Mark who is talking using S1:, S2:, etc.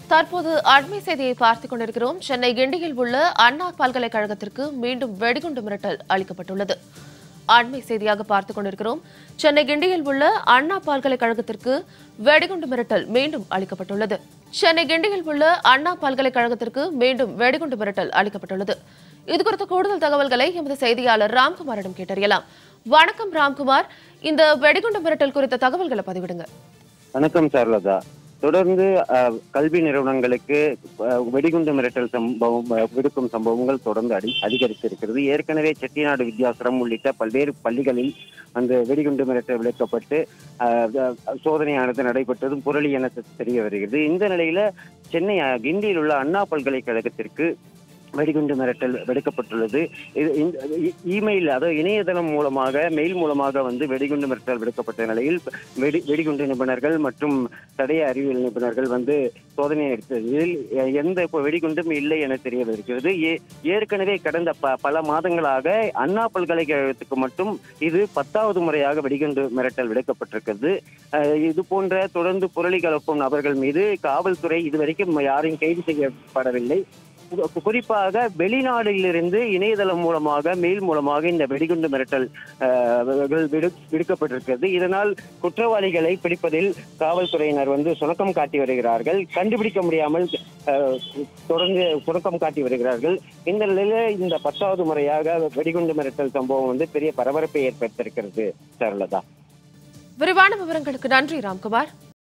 S1: தற்போது அண்மை செய்தியை பார்த்துக் கொண்டிருக்கிறோம் சென்னை கிண்டியில் உள்ள அண்ணா பல்கலைக்கழகத்திற்கு மீண்டும் வெடிகுண்டு மிரட்டல் அளிக்கப்பட்டுள்ளது அண்மை செய்தியாக பார்த்துக் கொண்டிருக்கிறோம் சென்னை கிண்டியில் உள்ள அண்ணா பல்கலைக்கழகத்திற்கு வெடிகுண்டு மிரட்டல் மீண்டும் அளிக்கப்பட்டுள்ளது சென்னை கிண்டியில் உள்ள அண்ணா பல்கலைக்கழகத்திற்கு மீண்டும் வெடிகுண்டு மிரட்டல் அளிக்கப்பட்டுள்ளது இதுகுறித்த கூடுதல் தகவல்களை எமது செய்தியாளர் ராம்குமாரிடம் கேட்டறியலாம் வணக்கம் ராம்குமார் இந்த வெடிகுண்டு மிரட்டல் குறித்த தகவல்களை பதிவிடுங்க
S2: வணக்கம் சார்லதா தொடர்ந்து அஹ், கல்வி நிறுவனங்களுக்கு அஹ், வெடிகுண்டு மிரட்டல் சம்பவம் அஹ், விடுக்கும் சம்பவங்கள் தொடர்ந்து அடி அதிகரித்திருக்கிறது ஏற்கனவே செட்டிநாடு வித்யாசிரம் உள்ளிட்ட பல்வேறு பள்ளிகளில் அந்த வெடிகுண்டு மிரட்டல் விளக்கப்பட்டு அஹ், அஹ், சோதனையானது நடைபெற்றதும் புரளி என தெரிய வருகிறது இந்த நிலையில சென்னை அஹ், கிண்டியில் உள்ள அண்ணா பல்கலைக்கழகத்திற்கு வெடிகுண்டு மிரட்டல் விடுக்கப்பட்டுள்ளது இது இந்த இ- இமெயில் அதாவது இணையதளம் மூலமாக மெயில் மூலமாக வந்து வெடிகுண்டு மிரட்டல் விடுக்கப்பட்ட நிலையில் வெடி வெடிகுண்டு நிபுணர்கள் மற்றும் தடய அறிவியல் நிபுணர்கள் வந்து சோதனை எடுத்ததில் எ- எந்த இப்போ வெடிகுண்டும் இல்லை என தெரிய வருகிறது ஏ- ஏற்கனவே கடந்த ப பல மாதங்களாக அண்ணா பல்கலைக்கழகத்துக்கு மட்டும் இது பத்தாவது முறையாக வெடிகுண்டு மிரட்டல் விடுக்கப்பட்டிருக்கிறது அஹ், இது போன்ற தொடர்ந்து புரளி கலப்பும் நபர்கள் மீது காவல்துறை இதுவரைக்கும் யாரையும் கைது செய்யப்படவில்லை கு- குறிப்பாக வெளிநாடுகளிலிருந்து இணையதளம் மூலமாக மெயில் மூலமாக இந்த வெடிகுண்டு மிரட்டல் அஹ், கள் விடு- விடுக்கப்பட்டிருக்கிறது இதனால் குற்றவாளிகளை பிடிப்பதில் காவல்துறையினர் வந்து சுணக்கம் காட்டி வருகிறார்கள் கண்டுபிடிக்க முடியாமல் அஹ், தொடர்ந்து சுணக்கம் காட்டி வருகிறார்கள் இந்த நிலையில இந்த பத்தாவது முறையாக வெடிகுண்டு மிரட்டல் சம்பவம் வந்து பெரிய பரபரப்பை ஏற்படுத்தியிருக்கிறது சரலதா
S1: விரிவான விவரங்களுக்கு நன்றி ராம்குமார்